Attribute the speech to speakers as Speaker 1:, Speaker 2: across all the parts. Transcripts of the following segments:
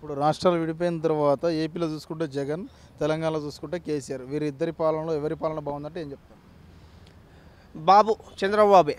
Speaker 1: ఇప్పుడు రాష్ట్రాలు విడిపోయిన తర్వాత ఏపీలో చూసుకుంటే జగన్ తెలంగాణలో చూసుకుంటే కేసీఆర్ వీరిద్దరి పాలనలో ఎవరి పాలన బాగుందంటే ఏం చెప్తారు
Speaker 2: బాబు చంద్రబాబే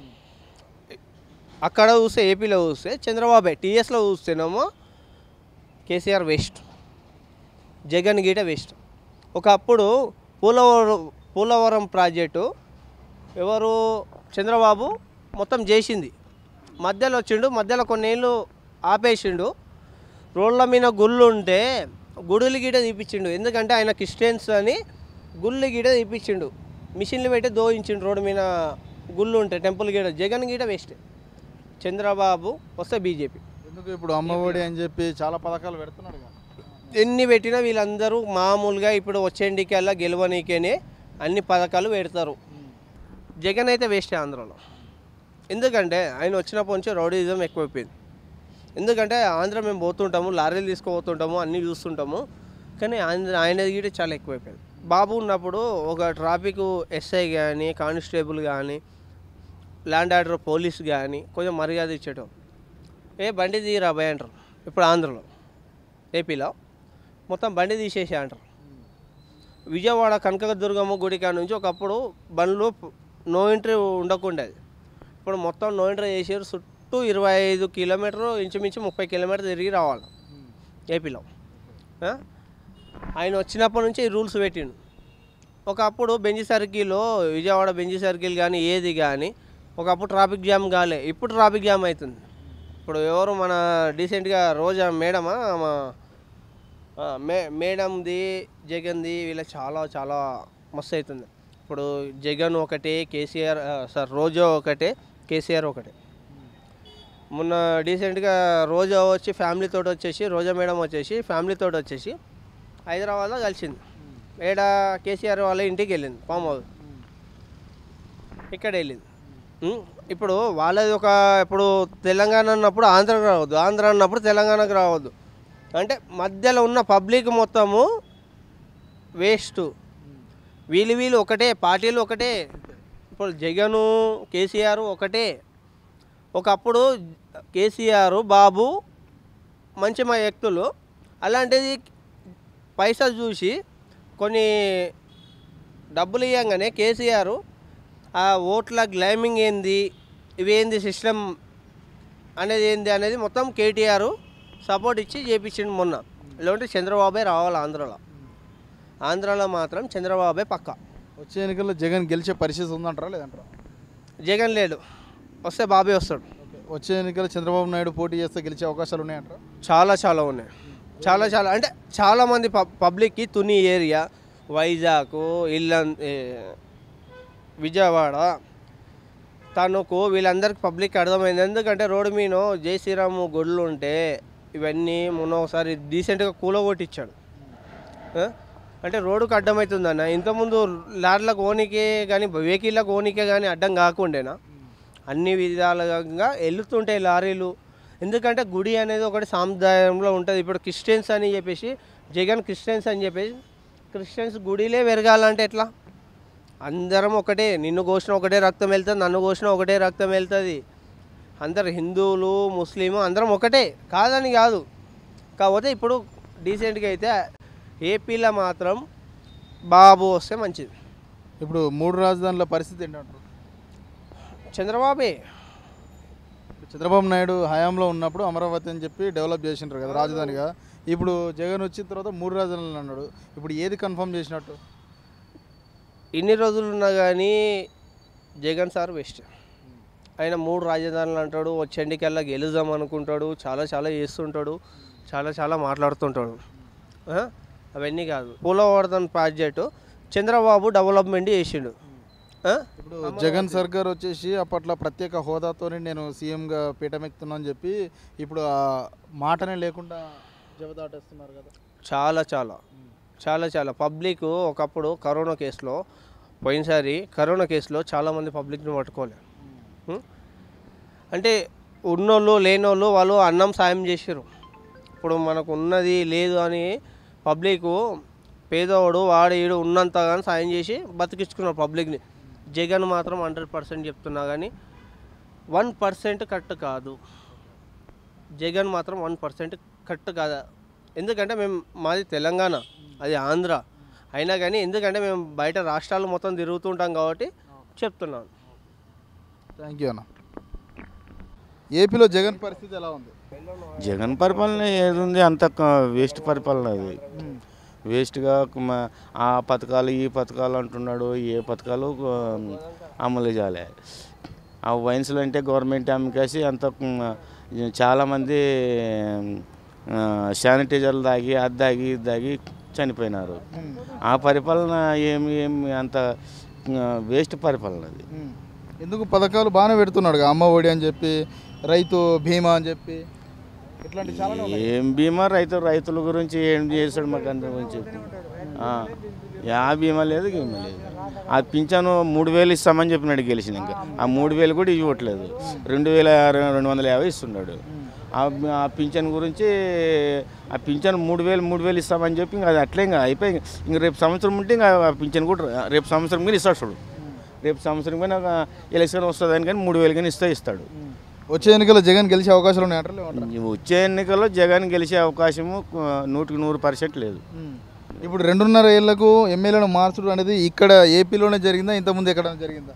Speaker 2: అక్కడ చూస్తే ఏపీలో చూస్తే చంద్రబాబే టీఎస్లో చూస్తేనేమో కేసీఆర్ వేస్ట్ జగన్ గీట వేస్ట్ ఒకప్పుడు పూలవరం పూలవరం ప్రాజెక్టు ఎవరు చంద్రబాబు మొత్తం చేసింది మధ్యలో వచ్చిండు మధ్యలో కొన్నేళ్ళు ఆపేసిండు రోడ్ల మీద గుళ్ళు ఉంటే గుడులు గీట తీపిచ్చిండు ఎందుకంటే ఆయన క్రిస్టియన్స్ అని గుళ్ళు గీట తీపిచ్చిండు మిషన్లు పెట్టి దోయించిండు రోడ్డు మీద గుళ్ళు ఉంటాయి టెంపుల్ గీట జగన్ గీట వేస్ట్ చంద్రబాబు వస్తే బీజేపీ
Speaker 1: ఎందుకు ఇప్పుడు అమ్మఒడి అని చెప్పి చాలా పథకాలు పెడుతున్నాడు కదా.
Speaker 2: ఎన్ని పెట్టినా వీళ్ళందరూ మామూలుగా ఇప్పుడు వచ్చేండికల్లా గెలవనీకేనే అన్ని పథకాలు పెడతారు జగన్ అయితే వేస్ట్ ఆంధ్రాలో ఎందుకంటే ఆయన వచ్చినప్పటి నుంచి రౌడీజం ఎక్కువైపోయింది ఎందుకంటే ఆంధ్ర మేము పోతుంటాము లారీలు తీసుకుపోతుంటాము అన్నీ చూస్తుంటాము కానీ ఆంధ్ర ఆయనది కూడా చాలా ఎక్కువైపోయింది బాబు ఉన్నప్పుడు ఒక ట్రాఫిక్ ఎస్ఐ కానీ కానిస్టేబుల్ కానీ ల్యాండ్ ఆర్డర్ పోలీస్ కానీ కొంచెం మర్యాద ఇచ్చేటం ఏ బండి తీయరా భయ అంటారు ఇప్పుడు ఆంధ్రలో ఏపీలో మొత్తం బండి తీసేసి అంటారు విజయవాడ కనకదుర్గమ్మ గుడి కాడ నుంచి ఒకప్పుడు బండ్లు నో ఎంట్రీ ఉండకుండేది ఇప్పుడు మొత్తం నో ఎంట్రీ చేసారు చుట్టూ ఇరవై ఐదు కిలోమీటర్ ఇంచుమించు ముప్పై కిలోమీటర్ తిరిగి రావాలి ఏపీలో ఆ? ఆయన వచ్చినప్పటి నుంచి ఈ రూల్స్ పెట్టిండు ఒకప్పుడు బెంజి సర్కిల్లో విజయవాడ బెంజి సర్కిల్ కానీ ఏది కానీ ఒకప్పుడు ట్రాఫిక్ జామ్ కాలే ఇప్పుడు ట్రాఫిక్ జామ్ అవుతుంది ఇప్పుడు ఎవరు మన డీసెంట్గా రోజా మేడమా మా ఆ, మే మేడంది జగన్ది వీళ్ళ చాలా చాలా మస్తు అవుతుంది ఇప్పుడు జగన్ ఒకటే కేసీఆర్ ఆ, సార్ రోజా ఒకటే కేసీఆర్ ఒకటే మొన్న డీసెంట్గా రోజా వచ్చి ఫ్యామిలీతో వచ్చేసి రోజా మేడం వచ్చేసి ఫ్యామిలీతో వచ్చేసి హైదరాబాద్లో కలిసింది ఏడ కేసీఆర్ వాళ్ళ ఇంటికి వెళ్ళింది ఫామ్ హౌస్ ఇక్కడ వెళ్ళింది ఉం? ఇప్పుడు వాళ్ళది ఒక ఇప్పుడు తెలంగాణ అన్నప్పుడు ఆంధ్రాకి రావద్దు ఆంధ్ర అన్నప్పుడు తెలంగాణకు రావద్దు అంటే మధ్యలో ఉన్న పబ్లిక్ మొత్తము వేస్ట్ వీళ్ళు వీళ్ళు ఒకటే పార్టీలు ఒకటే ఇప్పుడు జగను కేసీఆర్ ఒకటే ఒకప్పుడు కేసీఆర్ బాబు మంచి మా వ్యక్తులు అలాంటిది పైసా చూసి కొన్ని డబ్బులు ఇవ్వగానే కేసీఆర్ ఆ ఓట్ల గ్లైమింగ్ ఏంది ఇవేంది సిస్టమ్ అనేది ఏంది అనేది మొత్తం కేటీఆర్ సపోర్ట్ ఇచ్చి చేపించిండు మొన్న లేదంటే చంద్రబాబే రావాలి ఆంధ్రాలో ఆంధ్రాలో మాత్రం చంద్రబాబే పక్క
Speaker 1: వచ్చే ఎన్నికల్లో జగన్ గెలిచే పరిస్థితి ఉందంటారా లేదంటారా
Speaker 2: జగన్ లేడు వస్తే బాబే వస్తాడు
Speaker 1: ఓకే. వచ్చే ఎన్నికల్లో చంద్రబాబు నాయుడు పోటీ చేస్తే గెలిచే అవకాశాలు ఉన్నాయంటారా
Speaker 2: చాలా చాలా ఉన్నాయి చాలా చాలా అంటే చాలామంది పబ్ పబ్లిక్కి తుని ఏరియా వైజాగ్ ఇల్లం ఏ, విజయవాడ తణుకు వీళ్ళందరికీ పబ్లిక్ అర్థమైంది ఎందుకంటే రోడ్డు మీద జై శ్రీరాము గుళ్ళు ఉంటే ఇవన్నీ మొన్న ఒకసారి డీసెంట్గా కూలగొట్టించాడు ఆ? అంటే రోడ్డుకు అడ్డమవుతుందన్న ఇంతకుముందు లారీలకు ఓనికే కానీ వెహికల్లకు ఓనికే కానీ అడ్డం కాకుండేనా అన్ని విధాలుగా వెళ్తుంటాయి లారీలు ఎందుకంటే గుడి అనేది ఒకటి సాంప్రదాయంలో ఉంటుంది ఇప్పుడు క్రిస్టియన్స్ అని చెప్పేసి జగన్ క్రిస్టియన్స్ అని చెప్పేసి క్రిస్టియన్స్ గుడిలే పెరగాలంటే ఎట్లా అందరం ఒకటే నిన్ను కోసిన ఒకటే రక్తం వెళ్తుంది నన్ను కోసిన ఒకటే రక్తం వెళ్తుంది అందరు హిందువులు ముస్లిము అందరం ఒకటే కాదని కాదు కాకపోతే ఇప్పుడు డీసెంట్గా అయితే ఏపీలో మాత్రం బాబు వస్తే మంచిది
Speaker 1: ఇప్పుడు మూడు రాజధానుల పరిస్థితి ఏంటంటారు
Speaker 2: చంద్రబాబే
Speaker 1: చంద్రబాబు నాయుడు హయాంలో ఉన్నప్పుడు అమరావతి అని చెప్పి డెవలప్ చేసింటారు కదా రాజధానిగా ఇప్పుడు జగన్ వచ్చిన తర్వాత మూడు రాజధానులు అన్నాడు ఇప్పుడు ఏది కన్ఫర్మ్ చేసినట్టు
Speaker 2: ఇన్ని రోజులు ఉన్నా కానీ జగన్ సార్ బెస్ట్ ఆయన మూడు రాజధానులు అంటాడు వచ్చేండికల్లా గెలుదాం అనుకుంటాడు చాలా చాలా చేస్తుంటాడు చాలా చాలా మాట్లాడుతుంటాడు ఆ? అవన్నీ కాదు పోలవరం ప్రాజెక్టు చంద్రబాబు డెవలప్మెంట్ చేసిండు ఆ?
Speaker 1: ఇప్పుడు జగన్ సర్కార్ వచ్చేసి అప్పట్లో ప్రత్యేక హోదాతోనే నేను సీఎంగా పీఠమెక్కుతున్నా అని చెప్పి ఇప్పుడు ఆ మాటనే లేకుండా జవదాటేస్తున్నారు కదా
Speaker 2: చాలా చాలా చాలా చాలా పబ్లిక్ ఒకప్పుడు కరోనా కేసులో పోయినసారి కరోనా కేసులో చాలామంది పబ్లిక్ని పట్టుకోలేదు ఉం? అంటే ఉన్నోళ్ళు లేనోళ్ళు వాళ్ళు అన్నం సాయం చేసారు ఇప్పుడు మనకు ఉన్నది లేదు అని పబ్లిక్ పేదవాడు వాడు ఈడు ఉన్నంతగానో సాయం చేసి బతికించుకున్నారు పబ్లిక్ని జగన్ మాత్రం హండ్రెడ్ పర్సెంట్ చెప్తున్నా కానీ వన్ పర్సెంట్ కరెక్ట్ కాదు జగన్ మాత్రం వన్ పర్సెంట్ కరెక్ట్ కాదా ఎందుకంటే మేము మాది తెలంగాణ అది ఆంధ్ర అయినా కానీ ఎందుకంటే మేము బయట రాష్ట్రాలు మొత్తం తిరుగుతుంటాం కాబట్టి చెప్తున్నాను
Speaker 1: థ్యాంక్ యూ అన్న ఏపీలో జగన్ పరిస్థితి ఎలా ఉంది
Speaker 3: జగన్ పరిపాలన ఏది ఉంది అంత వేస్ట్ పరిపాలన అది వేస్ట్గా మ- ఆ పథకాలు ఈ పథకాలు అంటున్నాడు ఏ పథకాలు ఆ, అమలు చేయాలి ఆ వైన్స్లు అంటే గవర్నమెంట్ అమ్మకేసి అంత మ, చాలామంది ఆ, శానిటైజర్లు తాగి అది తాగి ఇది తాగి చనిపోయినారు ఆ పరిపాలన ఏమి ఏమి అంత ఆ, వేస్ట్ పరిపాలన అది
Speaker 1: ఉమ్. ఎందుకు పథకాలు బాగానే పెడుతున్నాడు అమ్మ ఒడి అని చెప్పి రైతు బీమా అని చెప్పి ఇట్లాంటి చాలా
Speaker 3: ఏం బీమా రైతు రైతుల గురించి ఏం చేస్తాడు మాకు అంత గురించి ఆ, యా బీమా లేదు గీమా లేదు ఆ పింఛను మూడు వేలు ఇస్తామని చెప్పినాడు గెలిచిన ఇంకా ఆ మూడు వేలు కూడా ఇవ్వట్లేదు రెండు వేల రెండు వందల యాభై ఇస్తున్నాడు ఆ ఆ పింఛన్ గురించి ఆ పింఛన్ మూడు వేలు మూడు వేలు ఇస్తామని చెప్పి ఇంకా అది అట్లే ఇంకా అయిపోయి ఇంక రేపు సంవత్సరం ఉంటే ఇంకా ఆ పింఛన్ కూడా రా- రేపు సంవత్సరం కానీ ఇస్తాడు చూడు రేపు సంవత్సరం కానీ ఒక ఎలక్షన్ వస్తుందని కానీ మూడు వేలు కానీ ఇస్తే ఇస్తాడు
Speaker 1: వచ్చే ఎన్నికల్లో జగన్ గెలిచే అవకాశాలు ఉన్నాయంటారు లేవంటారా?
Speaker 3: వచ్చే ఎన్నికల్లో జగన్ గెలిచే అవకాశము ఆ, నూటికి నూరు పర్సెంట్ లేదు
Speaker 1: ఉమ్. ఇప్పుడు రెండున్నర ఏళ్లకు ఎమ్మెల్యేలను మార్చడం అనేది ఇక్కడ ఏపీలోనే జరిగిందా ఇంతకుముందు ఎక్కడ జరిగిందా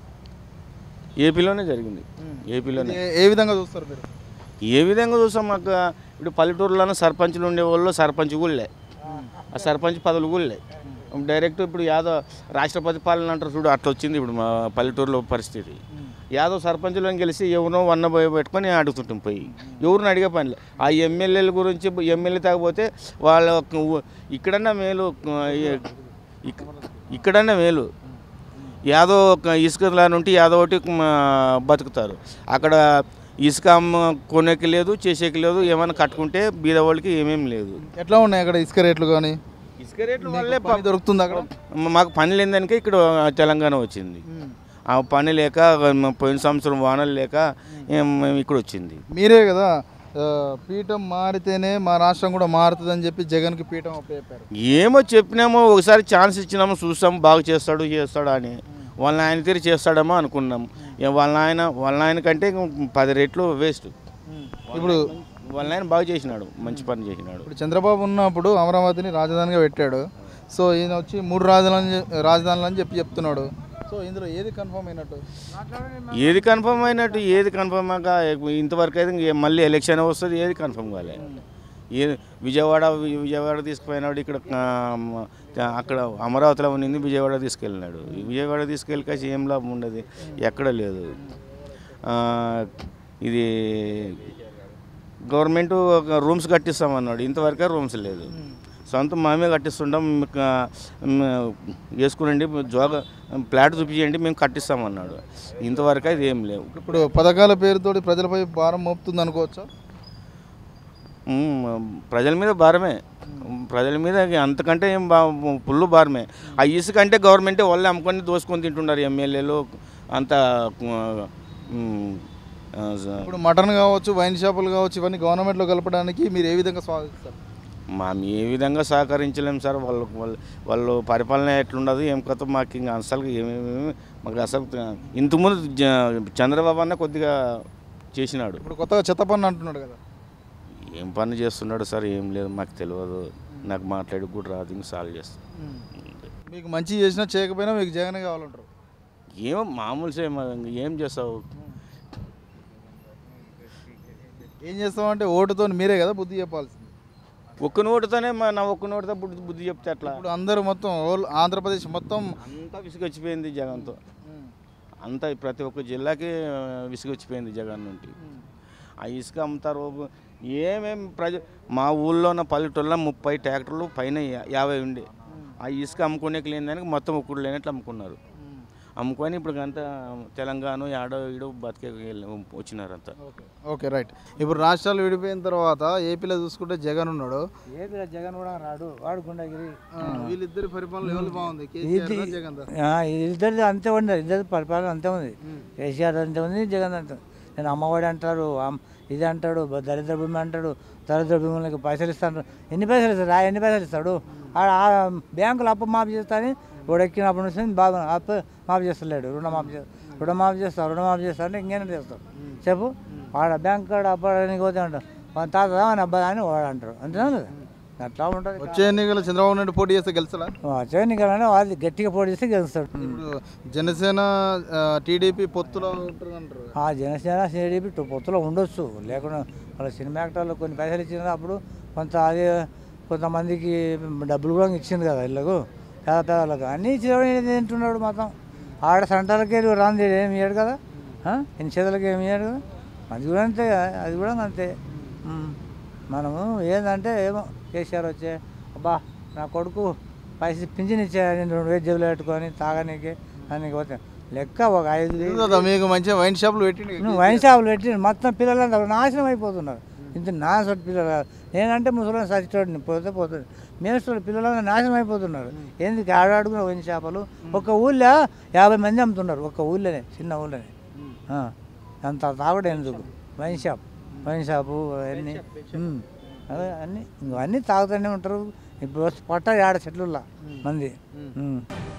Speaker 3: ఏపీలోనే జరిగింది ఏపీలోనే
Speaker 1: ఇది ఏ- ఏ విధంగా చూస్తారు మీరు
Speaker 3: ఏ విధంగా చూసాం మాకు ఇప్పుడు పల్లెటూరులోనే సర్పంచులు ఉండేవాళ్ళు సర్పంచ్ గుళ్ళే ఆ సర్పంచ్ పదవులు గుళ్ళే డైరెక్ట్ ఇప్పుడు యాదవ్ రాష్ట్రపతి పాలన అంటారు చూడు అట్లా వచ్చింది ఇప్పుడు మా పల్లెటూరులో పరిస్థితి యాదవ్ సర్పంచులను గెలిచి ఎవరినో వన్న పోయి పెట్టుకొని అడుగుతుంటాం పోయి ఎవరిని అడిగే పనిలే ఆ ఎమ్మెల్యేల గురించి ఎమ్మెల్యే తాగపోతే వాళ్ళ ఊ- ఇక్కడన్నా మేలు ఇ- ఇక్- ఇక్కడన్నా మేలు యాదో ఒక ఇసుక ఉంటే యాదో ఒకటి మ, బతుకుతారు అక్కడ ఇసుక అమ్మ కొనేకి లేదు చేసేకి లేదు ఏమైనా కట్టుకుంటే బీద వాళ్ళకి ఏమేమి లేదు
Speaker 1: ఎట్లా ఉన్నాయి అక్కడ ఇసుక రేట్లు కానీ
Speaker 3: ఇసుక రేట్ల వల్లే
Speaker 1: పని దొరుకుతుంది అక్కడ
Speaker 3: మాకు పని లేదానికే ఇక్కడ తెలంగాణ వచ్చింది ఆ పని లేక పోయిన సంవత్సరం వానలు లేక ఏం మేము ఇక్కడ వచ్చింది
Speaker 1: మీరే కదా ఆ, పీఠం మారితేనే మా రాష్ట్రం కూడా మారుతుందని చెప్పి జగన్కి పీఠం అప్పచెప్పారు
Speaker 3: ఏమో చెప్పినామో ఒకసారి ఛాన్స్ ఇచ్చినాము చూసాము బాగా చేస్తాడు చేస్తాడు అని వాళ్ళ ఆయన తీరు చేస్తాడేమో అనుకున్నాం ఇక వాళ్ళ ఆయన వాళ్ళ ఆయన కంటే ఇంక పది రెట్లు వేస్ట్
Speaker 1: ఇప్పుడు
Speaker 3: వాళ్ళ ఆయన బాగా చేసినాడు మంచి పని చేసినాడు
Speaker 1: ఇప్పుడు చంద్రబాబు ఉన్నప్పుడు అమరావతిని రాజధానిగా పెట్టాడు సో ఈయన వచ్చి మూడు రాజధానులు రాజధానులు అని చెప్పి చెప్తున్నాడు సో ఇందులో ఏది కన్ఫర్మ్ అయినట్టు
Speaker 3: ఏది కన్ఫర్మ్ అయినట్టు ఏది కన్ఫర్మ్ అయ్యాక ఇంతవరకు అయితే ఇంక మళ్ళీ ఎలక్షన్ వస్తుంది ఏది కన్ఫర్మ్ కాలే ఏ విజయవాడ వి- విజయవాడ తీసుకుపోయినాడు ఇక్కడ ఆ, మ- అక్కడ అమరావతిలో ఉన్నింది విజయవాడ తీసుకెళ్ళినాడు విజయవాడ తీసుకెళ్ళి ఏం లాభం ఉండదు ఎక్కడ లేదు ఆ, ఇది గవర్నమెంట్ ఒక రూమ్స్ కట్టిస్తామన్నాడు ఇంతవరకే రూమ్స్ లేదు సొంత మామే కట్టిస్తుంటాం మీకు, ఆ, మ్, వేసుకునండి జోగ ప్లాట్ చూపించండి మేము కట్టిస్తామన్నాడు ఇంతవరకు అది ఏం లేవు
Speaker 1: ఇప్పుడు పథకాల పేరుతోటి ప్రజలపై భారం మోపుతుంది అనుకోవచ్చా
Speaker 3: మ్, ప్రజల మీద భారమే ప్రజల మీద అంతకంటే ఏం బా పుల్లు భారమే ఆ ఇసుక అంటే గవర్నమెంటే వాళ్ళే అమ్ముకొని దోసుకొని తింటున్నారు ఎమ్మెల్యేలు అంత మ్, ఆ, స-
Speaker 1: ఇప్పుడు మటన్ కావచ్చు వైన్ షాపులు కావచ్చు ఇవన్నీ గవర్నమెంట్లో కలపడానికి మీరు ఏ విధంగా స్వాగతిస్తారు
Speaker 3: మేము ఏ విధంగా సహకరించలేం సార్ వాళ్ళు వాళ్ళు వాళ్ళు పరిపాలన ఎట్లుండదు ఏం కొత్త మాకు ఇంకా అసలు ఏమేమి మాకు అసలు ఇంతకుముందు జ- చంద్రబాబు అన్న కొద్దిగా చేసినాడు
Speaker 1: ఇప్పుడు కొత్తగా చెత్త పన్ను అంటున్నాడు కదా
Speaker 3: ఏం పని చేస్తున్నాడు సార్ ఏం లేదు మాకు తెలియదు నాకు మాట్లాడి కూడా రాదు ఇంక సాల్వ్ చేస్తాను
Speaker 1: మీకు మంచి చేసినా చేయకపోయినా మీకు జగనే కావాలంటారు
Speaker 3: ఏమో మామూలు సేమ్ ఏం చేస్తావు
Speaker 1: ఏం చేస్తామంటే ఓటుతో మీరే కదా బుద్ధి చెప్పాల్సింది
Speaker 3: ఒక్క నోటితోనే మా నా ఒక్క నోటితో బుద్ధి బుద్ధి చెప్తే అట్లా
Speaker 1: ఇప్పుడు అందరూ మొత్తం ఓల్ ఆంధ్రప్రదేశ్ మొత్తం
Speaker 3: అంతా విసుగొచ్చిపోయింది జగన్తో అంతా ప్రతి ఒక్క జిల్లాకి ఆ, విసుగొచ్చిపోయింది జగన్ నుండి ఆ ఇసుక అమ్ముతారు ఏమేం ప్రజ మా ఊళ్ళో ఉన్న పల్లెటూళ్ళలో ముప్పై ట్రాక్టర్లు పైన యా- యాభై ఉండే ఆ ఇసుక అమ్ముకునేకి లేని దానికి మొత్తం ఒక్కడు లేనట్లు అమ్ముకున్నారు అమ్ముకొని ఇప్పుడు అంతా తెలంగాణ ఆడో ఈడో బతికే వచ్చినారంతా
Speaker 1: ఓకే రైట్ ఇప్పుడు రాష్ట్రాలు విడిపోయిన తర్వాత ఏపీలో చూసుకుంటే జగన్ ఉన్నాడు
Speaker 4: ఏపీలో జగన్ కూడా రాడు వాడు గుండగిరి
Speaker 1: వీళ్ళిద్దరి పరిపాలన ఎవరు బాగుంది కేసీఆర్ దా, జగన్ దా?
Speaker 4: ఇద్దరిది అంతే ఉంది ఇద్దరు పరిపాలన అంతే ఉంది కేసీఆర్ అంతే ఉంది జగన్ అంతే ఉంది. నేను అమ్మఒడి అంటాడు అమ్- ఇది అంటాడు బ- దరిద్ర భూమి అంటాడు దరిద్ర భూములకి పైసలు ఇస్తాడు ఎన్ని పైసలు ఇస్తాడు ఆ ఎన్ని పైసలు ఇస్తాడు ఆ ఆ బ్యాంకులు అప్పు మాఫీ చేస్తాని వాడు ఎక్కినప్పటి నుంచి బాగా అప్పు మాఫీ చేస్తలేడు రుణమాఫీ చే రుణమాఫీ చేస్తాడు రుణమాఫీ చేస్తా అంటే ఇంకేనా చేస్తాడు చెప్పు వాడ బ్యాంక్ కాడ అప్పడానికి పోతే అంటారు మన తాత మన అబ్బాయి అని వాడు అంటారు అంతేనా లేదా? అట్లా ఉంటుంది
Speaker 1: వచ్చే ఎన్నికలు చంద్రబాబు నాయుడు పోటీ చేస్తే గెలుస్తారా
Speaker 4: ఎన్నికలనే వాళ్ళు గట్టిగా పోటీ చేస్తే గెలుస్తాడు
Speaker 1: ఇప్పుడు జనసేన టీడీపీ పొత్తులో ఉంటుంది అంటారు
Speaker 4: ఆ జనసేన సిడిపి పొత్తులో ఉండొచ్చు లేకుండా వాళ్ళ సినిమా యాక్టర్లు కొన్ని పైసలు ఇచ్చిన అప్పుడు కొంత అదే కొంతమందికి డబ్బులు కూడా ఇచ్చింది కదా వీళ్ళకు పేద పేదలకు అన్నీ ఇచ్చేవాడు తింటున్నాడు మొత్తం ఆడ సంటాలకి రాంది ఏమి ఇయ్యాడు కదా ఆ? ఇన్ని చేతులకి ఏమి ఇయ్యాడు కదా అది కూడా అంతే అది కూడా అంతే ఉమ్. మనము ఏంటంటే ఏమో కేసీఆర్ వచ్చే అబ్బా నా కొడుకు పైసలు పింఛన్ ఇచ్చా నేను రెండు వేలు జేబులో పెట్టుకొని తాగనీకి దానికి పోతే లెక్క ఒక ఐదు వేలు
Speaker 1: కదా మీకు మంచిగా వైన్ షాపులు పెట్టిండు
Speaker 4: నువ్వు వైన్ షాపులు పెట్టి మొత్తం పిల్లలందరూ నాశనం అయిపోతున్నారు ఇంత నాశనం పిల్లలు కాదు. నేనంటే ముసలి సచ్చిటోడిని పోతే పోతుంది మేస్టోళ్ళు పిల్లలందరూ నాశనం అయిపోతున్నారు ఎందుకు ఆడాడుకున్న వైన్ షాపులు ఒక ఊళ్ళో యాభై మంది అమ్ముతున్నారు ఒక ఊళ్ళోనే చిన్న ఊళ్ళోనే ఆ, అంత తాగుడు ఎందుకు వైన్ షాప్ వైన్ షాపు అవన్నీ ఉమ్. అదే అన్నీ ఇంకో అన్నీ తాగుతూనే ఉంటారు ఇప్పుడు పట్ట ఆడ చెట్లులా మంది ఉమ్.